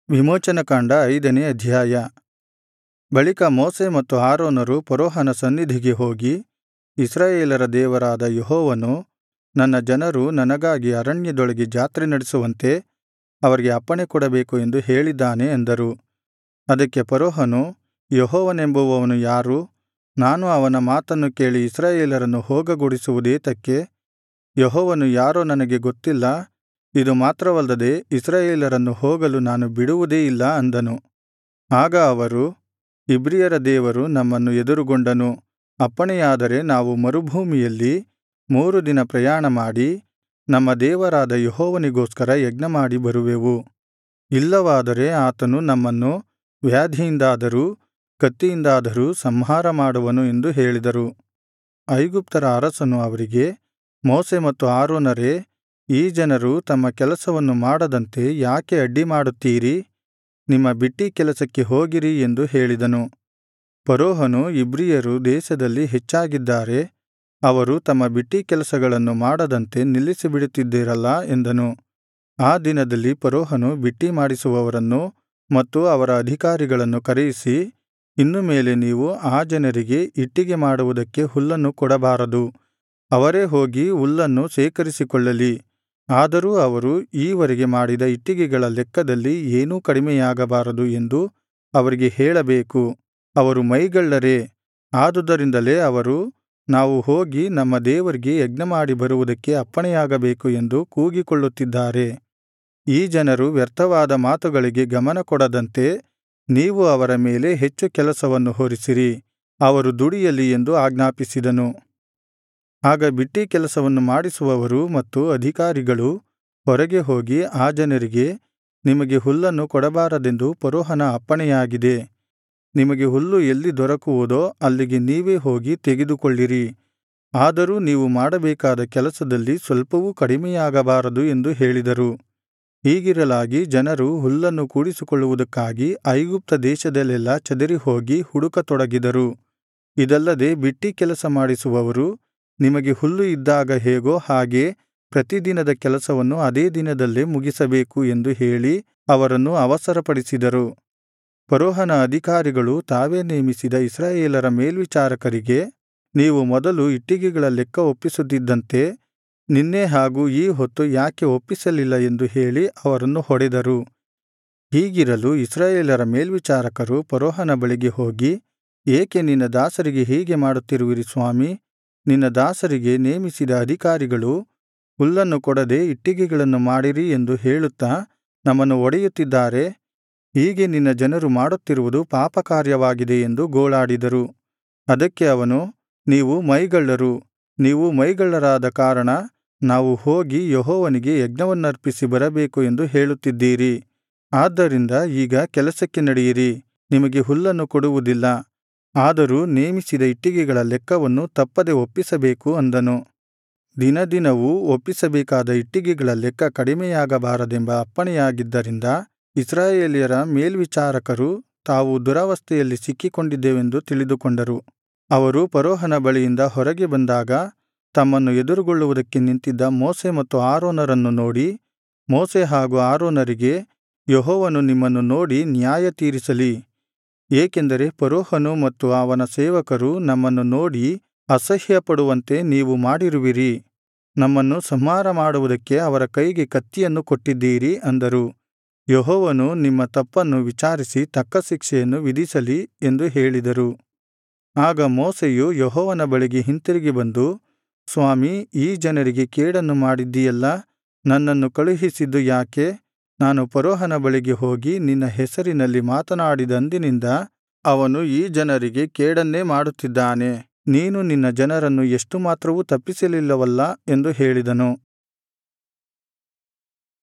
ವಿಮೋಚನಕಾಂಡ ಐದನೇ ಅಧ್ಯಾಯ ಬಳಿಕ ಮೋಶೆ ಮತ್ತು ಆರೋನರು ಫರೋಹನ ಸನ್ನಿಧಿಗೆ ಹೋಗಿ ಇಸ್ರಾಯೇಲರ ದೇವರಾದ ಯೆಹೋವನು ನನ್ನ ಜನರು ನನಗಾಗಿ ಅರಣ್ಯದೊಳಗೆ ಜಾತ್ರೆ ನಡೆಸುವಂತೆ ಅವರಿಗೆ ಅಪ್ಪಣೆಕೊಡಬೇಕು ಎಂದು ಹೇಳಿದ್ದಾನೆ ಅಂದರು ಅದಕ್ಕೆ ಫರೋಹನು ಯೆಹೋವನೆಂಬುವವನು ಯಾರು ನಾನು ಅವನ ಮಾತನ್ನು ಕೇಳಿ ಇಸ್ರಾಯೇಲರನ್ನು ಹೋಗಗೊಡಿಸುವುದೇತಕ್ಕೆ ಯೆಹೋವನು ಯಾರೋ ನನಗೆ ಗೊತ್ತಿಲ್ಲ ಇದು ಮಾತ್ರವಲ್ಲದೆ ಇಸ್ರಾಯೇಲರನ್ನು ಹೋಗಲು ನಾನು ಬಿಡುವುದೇ ಇಲ್ಲ ಅಂದನು ಆಗ ಅವರು ಇಬ್ರಿಯರ ದೇವರು ನಮ್ಮನ್ನು ಎದುರುಗೊಂಡನು ಅಪ್ಪಣೆಯಾದರೆ ನಾವು ಮರುಭೂಮಿಯಲ್ಲಿ ಮೂರು ದಿನ ಪ್ರಯಾಣಮಾಡಿ ನಮ್ಮ ದೇವರಾದ ಯೆಹೋವನಿಗೋಸ್ಕರ ಯಜ್ಞಮಾಡಿ ಬರುವೆವು ಇಲ್ಲವಾದರೆ ಆತನು ನಮ್ಮನ್ನು ವ್ಯಾಧಿಯಿಂದಾದರೂ ಕತ್ತಿಯಿಂದಾದರೂ ಸಂಹಾರ ಮಾಡುವನು ಎಂದು ಹೇಳಿದರು ಐಗುಪ್ತರ ಅರಸನು ಅವರಿಗೆ ಮೋಶೆ ಮತ್ತು ಆರೋನರೇ ಈ ಜನರು ತಮ್ಮ ಕೆಲಸವನ್ನು ಮಾಡದಂತೆ ಯಾಕೆ ಅಡ್ಡಿಮಾಡುತ್ತೀರಿ ನಿಮ್ಮ ಬಿಟ್ಟೀ ಕೆಲಸಕ್ಕೆ ಹೋಗಿರಿ ಎಂದು ಹೇಳಿದನು ಫರೋಹನು ಇಬ್ರಿಯರು ದೇಶದಲ್ಲಿ ಹೆಚ್ಚಾಗಿದ್ದಾರೆ ಅವರು ತಮ್ಮ ಬಿಟ್ಟೀ ಕೆಲಸಗಳನ್ನು ಮಾಡದಂತೆ ನಿಲ್ಲಿಸಿಬಿಡುತ್ತಿದ್ದೀರಲ್ಲಾ ಎಂದನು ಆ ದಿನದಲ್ಲಿ ಫರೋಹನು ಬಿಟ್ಟೀ ಮಾಡಿಸುವವರನ್ನು ಮತ್ತು ಅವರ ಅಧಿಕಾರಿಗಳನ್ನು ಕರೆಯಿಸಿ ಇನ್ನು ಮೇಲೆ ನೀವು ಆ ಜನರಿಗೆ ಇಟ್ಟಿಗೆ ಮಾಡುವುದಕ್ಕೆ ಹುಲ್ಲನ್ನು ಕೊಡಬಾರದು ಅವರೇ ಹೋಗಿ ಹುಲ್ಲನ್ನು ಶೇಖರಿಸಿಕೊಳ್ಳಲಿ ಆದರೂ ಅವರು ಈವರೆಗೆ ಮಾಡಿದ ಇಟ್ಟಿಗೆಗಳ ಲೆಕ್ಕದಲ್ಲಿ ಏನೂ ಕಡಿಮೆಯಾಗಬಾರದು ಎಂದು ಅವರಿಗೆ ಹೇಳಬೇಕು ಅವರು ಮೈಗಳ್ಳರೇ ಆದುದರಿಂದಲೇ ಅವರು ನಾವು ಹೋಗಿ ನಮ್ಮ ದೇವರಿಗೆ ಯಜ್ಞಮಾಡಿ ಬರುವುದಕ್ಕೆ ಅಪ್ಪಣೆಯಾಗಬೇಕು ಎಂದು ಕೂಗಿಕೊಳ್ಳುತ್ತಿದ್ದಾರೆ ಈ ಜನರು ವ್ಯರ್ಥವಾದ ಮಾತುಗಳಿಗೆ ಗಮನಕೊಡದಂತೆ ನೀವು ಅವರ ಮೇಲೆ ಹೆಚ್ಚು ಕೆಲಸವನ್ನು ಹೊರಿಸಿರಿ ಅವರು ದುಡಿಯಲಿ ಎಂದು ಆಜ್ಞಾಪಿಸಿದನು ಆಗ ಬಿಟ್ಟೀ ಕೆಲಸವನ್ನು ಮಾಡಿಸುವವರು ಮತ್ತು ಅಧಿಕಾರಿಗಳು ಹೊರಗೆ ಹೋಗಿ ಆ ಜನರಿಗೆ ನಿಮಗೆ ಹುಲ್ಲನ್ನು ಕೊಡಬಾರದೆಂದು ಫರೋಹನ ಅಪ್ಪಣೆಯಾಗಿದೆ ನಿಮಗೆ ಹುಲ್ಲು ಎಲ್ಲಿ ದೊರಕುವುದೋ ಅಲ್ಲಿಗೆ ನೀವೇ ಹೋಗಿ ತೆಗೆದುಕೊಳ್ಳಿರಿ ಆದರೂ ನೀವು ಮಾಡಬೇಕಾದ ಕೆಲಸದಲ್ಲಿ ಸ್ವಲ್ಪವೂ ಕಡಿಮೆಯಾಗಬಾರದು ಎಂದು ಹೇಳಿದರು ಹೀಗಿರಲಾಗಿ ಜನರು ಹುಲ್ಲನ್ನು ಕೂಡಿಸಿಕೊಳ್ಳುವುದಕ್ಕಾಗಿ ಐಗುಪ್ತ ದೇಶದಲ್ಲೆಲ್ಲಾ ಚದರಿಹೋಗಿ ಹುಡುಕತೊಡಗಿದರು ಇದಲ್ಲದೆ ಬಿಟ್ಟೀ ಕೆಲಸ ಮಾಡಿಸುವವರು ನಿಮಗೆ ಹುಲ್ಲು ಇದ್ದಾಗ ಹೇಗೋ ಹಾಗೆ ಪ್ರತಿದಿನದ ಕೆಲಸವನ್ನು ಅದೇ ದಿನದಲ್ಲೇ ಮುಗಿಸಬೇಕು ಎಂದು ಹೇಳಿ ಅವರನ್ನು ಅವಸರಪಡಿಸಿದರು ಫರೋಹನ ಅಧಿಕಾರಿಗಳು ತಾವೇ ನೇಮಿಸಿದ ಇಸ್ರಾಯೇಲರ ಮೇಲ್ವಿಚಾರಕರಿಗೆ ನೀವು ಮೊದಲು ಇಟ್ಟಿಗೆಗಳ ಲೆಕ್ಕ ಒಪ್ಪಿಸುತ್ತಿದ್ದಂತೆ ನಿನ್ನೆ ಹಾಗೂ ಈ ಹೊತ್ತು ಯಾಕೆ ಒಪ್ಪಿಸಲಿಲ್ಲ ಎಂದು ಹೇಳಿ ಅವರನ್ನು ಹೊಡೆದರು ಹೀಗಿರಲು ಇಸ್ರಾಯೇಲರ ಮೇಲ್ವಿಚಾರಕರು ಫರೋಹನ ಬಳಿಗೆ ಹೋಗಿ ಏಕೆ ನಿನ್ನ ದಾಸರಿಗೆ ಹೀಗೆ ಮಾಡುತ್ತಿರುವಿರಿ ಸ್ವಾಮಿ ನಿನ್ನ ದಾಸರಿಗೆ ನೇಮಿಸಿದ ಅಧಿಕಾರಿಗಳು ಹುಲ್ಲನ್ನು ಕೊಡದೆ ಇಟ್ಟಿಗೆಗಳನ್ನು ಮಾಡಿರಿ ಎಂದು ಹೇಳುತ್ತಾ ನಮ್ಮನ್ನು ಹೊಡೆಯುತ್ತಿದ್ದಾರೆ ಹೀಗೆ ನಿನ್ನ ಜನರು ಮಾಡುತ್ತಿರುವುದು ಪಾಪಕಾರ್ಯವಾಗಿದೆ ಎಂದು ಗೋಳಾಡಿದರು ಅದಕ್ಕೆ ಅವನು ನೀವು ಮೈಗಳ್ಳರು ನೀವು ಮೈಗಳ್ಳರಾದ ಕಾರಣ ನಾವು ಹೋಗಿ ಯೆಹೋವನಿಗೆ ಯಜ್ಞವನ್ನರ್ಪಿಸಿ ಬರಬೇಕು ಎಂದು ಹೇಳುತ್ತಿದ್ದೀರಿ ಆದ್ದರಿಂದ ಈಗ ಕೆಲಸಕ್ಕೆ ನಡೆಯಿರಿ ನಿಮಗೆ ಹುಲ್ಲನ್ನು ಕೊಡುವುದಿಲ್ಲ ಆದರೂ ನೇಮಿಸಿದ ಇಟ್ಟಿಗೆಗಳ ಲೆಕ್ಕವನ್ನು ತಪ್ಪದೆ ಒಪ್ಪಿಸಬೇಕು ಅಂದನು ದಿನದಿನವೂ ಒಪ್ಪಿಸಬೇಕಾದ ಇಟ್ಟಿಗೆಗಳ ಲೆಕ್ಕ ಕಡಿಮೆಯಾಗಬಾರದೆಂಬ ಅಪ್ಪಣೆಯಾಗಿದ್ದರಿಂದ ಇಸ್ರಾಯೇಲ್ಯರ ಮೇಲ್ವಿಚಾರಕರು ತಾವು ದುರವಸ್ಥೆಯಲ್ಲಿ ಸಿಕ್ಕಿಕೊಂಡಿದ್ದೇವೆಂದು ತಿಳಿದುಕೊಂಡರು ಅವರು ಫರೋಹನ ಬಳಿಯಿಂದ ಹೊರಗೆ ಬಂದಾಗ ತಮ್ಮನ್ನು ಎದುರುಗೊಳ್ಳುವುದಕ್ಕೆ ನಿಂತಿದ್ದ ಮೋಶೆ ಮತ್ತು ಆರೋನರನ್ನು ನೋಡಿ ಮೋಶೆ ಹಾಗೂ ಆರೋನರಿಗೆ ಯೆಹೋವನು ನಿಮ್ಮನ್ನು ನೋಡಿ ನ್ಯಾಯ ತೀರಿಸಲಿ ಏಕೆಂದರೆ ಫರೋಹನು ಮತ್ತು ಅವನ ಸೇವಕರು ನಮ್ಮನ್ನು ನೋಡಿ ಅಸಹ್ಯಪಡುವಂತೆ ನೀವು ಮಾಡಿರುವಿರಿ ನಮ್ಮನ್ನು ಸಂಹಾರ ಮಾಡುವುದಕ್ಕೆ ಅವರ ಕೈಗೆ ಕತ್ತಿಯನ್ನು ಕೊಟ್ಟಿದ್ದೀರಿ ಅಂದರು ಯೆಹೋವನು ನಿಮ್ಮ ತಪ್ಪನ್ನು ವಿಚಾರಿಸಿ ತಕ್ಕ ಶಿಕ್ಷೆಯನ್ನು ವಿಧಿಸಲಿ ಎಂದು ಹೇಳಿದರು ಆಗ ಮೋಶೆಯು ಯೆಹೋವನ ಬಳಿಗೆ ಹಿಂತಿರುಗಿ ಬಂದು ಸ್ವಾಮಿ ಈ ಜನರಿಗೆ ಕೇಡನ್ನು ಮಾಡಿದ್ದೀಯಲ್ಲಾ ನನ್ನನ್ನು ಕಳುಹಿಸಿದ್ದು ಯಾಕೆ ನಾನು ಫರೋಹನ ಬಳಿಗೆ ಹೋಗಿ ನಿನ್ನ ಹೆಸರಿನಲ್ಲಿ ಮಾತನಾಡಿದಂದಿನಿಂದ ಅವನು ಈ ಜನರಿಗೆ ಕೇಡನ್ನೇ ಮಾಡುತ್ತಿದ್ದಾನೆ ನೀನು ನಿನ್ನ ಜನರನ್ನು ಎಷ್ಟು ಮಾತ್ರವೂ ತಪ್ಪಿಸಲಿಲ್ಲವಲ್ಲಾ ಎಂದು ಹೇಳಿದನು